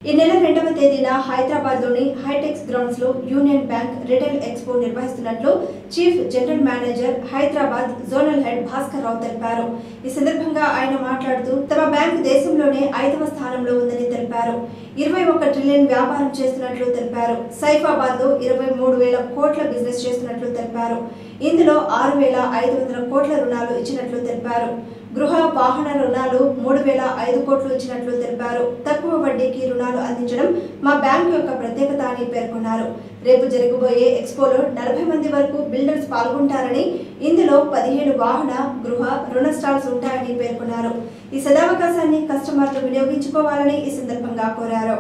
ఈ నెల రెండవ తేదీన హైదరాబాద్ లోని హైటెక్స్ గ్రౌండ్స్ లో యూనియన్ బ్యాంక్ రిటైల్ ఎక్స్పో నిర్వహిస్తున్నట్లు chief general manager Hyderabad zonal head Bhaskar Rao తెలిపారు ఈ సందర్భంగా ఆయన మాట్లాడుతూ తమ బ్యాంక్ దేశంలోనే ఐదవ స్థానంలో ఉందని తెలిపారు ఇరవై ఒక్క ట్రిలియన్ వ్యాపారం చేస్తున్నట్లు తెలిపారు సైఫాబాద్ లో ఇరవై మూడు వేల కోట్ల బిజినెస్ చేస్తున్నట్లు తెలిపారు ఇందులో ఆరు వేల ఐదు వందల కోట్ల రుణాలు ఇచ్చినట్లు తెలిపారు గృహ వాహన రుణాలు మూడు వేల ఐదు కోట్లు ఇచ్చినట్లు తెలిపారు తక్కువ వడ్డీకి రుణాలు అందించడం మా బ్యాంకు యొక్క ప్రత్యేకత అని పేర్కొన్నారు రేపు జరగబోయే ఎక్స్పోలో నలభై మంది వరకు బిల్డర్స్ పాల్గొంటారని ఇందులో పదిహేను వాహన గృహ రుణ స్టాల్స్ ఉంటాయని పేర్కొన్నారు ఈ సదావకాశాన్ని కస్టమర్లు వినియోగించుకోవాలని ఈ సందర్భంగా కోరారు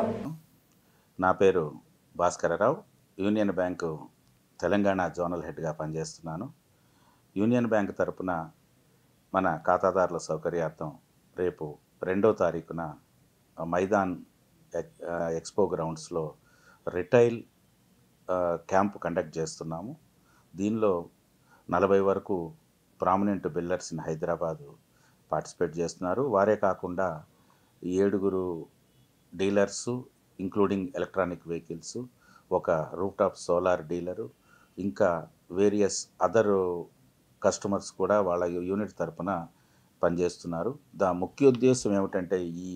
నా పేరు భాస్కరరావు యూనియన్ బ్యాంకు తెలంగాణ జోనల్ హెడ్గా పనిచేస్తున్నాను యూనియన్ బ్యాంక్ తరపున మన ఖాతాదారుల సౌకర్యార్థం రేపు రెండో తారీఖున మైదాన్ ఎక్- ఆ, ఎక్స్పో గ్రౌండ్స్లో రిటైల్ ఆ, క్యాంప్ కండక్ట్ చేస్తున్నాము దీనిలో నలభై వరకు prominent builders in Hyderabad participate చేస్తున్నారు వారే కాకుండా ఏడుగురు డీలర్సు ఇంక్లూడింగ్ ఎలక్ట్రానిక్ వెహికల్స్ ఒక రూఫ్ టాప్ సోలార్ డీలరు ఇంకా వేరియస్ అదర్ కస్టమర్స్ కూడా వాళ్ళ యూనిట్ తరపున పనిచేస్తున్నారు దా ముఖ్య ఉద్దేశం ఏమిటంటే ఈ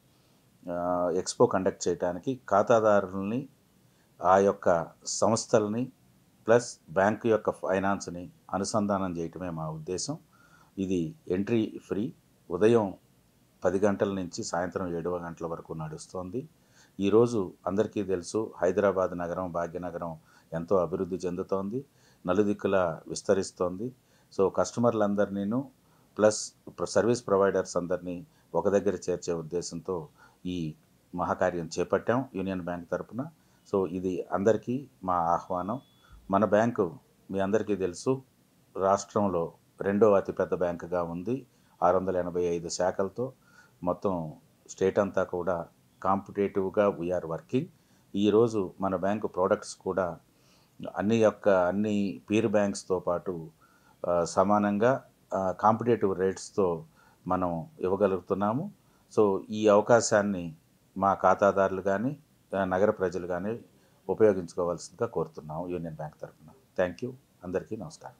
ఆ, ఎక్స్పో కండక్ట్ చేయడానికి ఖాతాదారుల్ని ఆ యొక్క సంస్థలని ప్లస్ బ్యాంకు యొక్క ఫైనాన్స్ని అనుసంధానం చేయటమే మా ఉద్దేశం ఇది ఎంట్రీ ఫ్రీ ఉదయం పది గంటల నుంచి సాయంత్రం ఏడు గంటల వరకు నడుస్తోంది ఈరోజు అందరికీ తెలుసు హైదరాబాద్ నగరం భాగ్యనగరం ఎంతో అభివృద్ధి చెందుతోంది నలుదిక్కుల విస్తరిస్తోంది సో కస్టమర్లందరినీను ప్లస్ సర్వీస్ ప్రొవైడర్స్ అందరినీ ఒక దగ్గర చేర్చే ఉద్దేశంతో ఈ మహాకార్యం చేపట్టాం యూనియన్ బ్యాంక్ తరపున సో ఇది అందరికీ మా ఆహ్వానం మన బ్యాంకు మీ అందరికీ తెలుసు రాష్ట్రంలో రెండో అతిపెద్ద బ్యాంకుగా ఉంది ఆరు వందల ఎనభై ఐదు శాఖలతో మొత్తం స్టేట్ అంతా కూడా కాంపిటేటివ్గా వీఆర్ వర్కింగ్ ఈరోజు మన బ్యాంకు ప్రోడక్ట్స్ కూడా అన్ని యొక్క అన్ని పీర్ బ్యాంక్స్తో పాటు ఆ, సమానంగా కాంపిటేటివ్ రేట్స్తో మనం ఇవ్వగలుగుతున్నాము సో ఈ అవకాశాన్ని మా ఖాతాదారులు కానీ నగర ప్రజలు కానీ ఉపయోగించుకోవాల్సిందిగా కోరుతున్నాము యూనియన్ బ్యాంక్ తరఫున థ్యాంక్ యూ అందరికీ నమస్కారం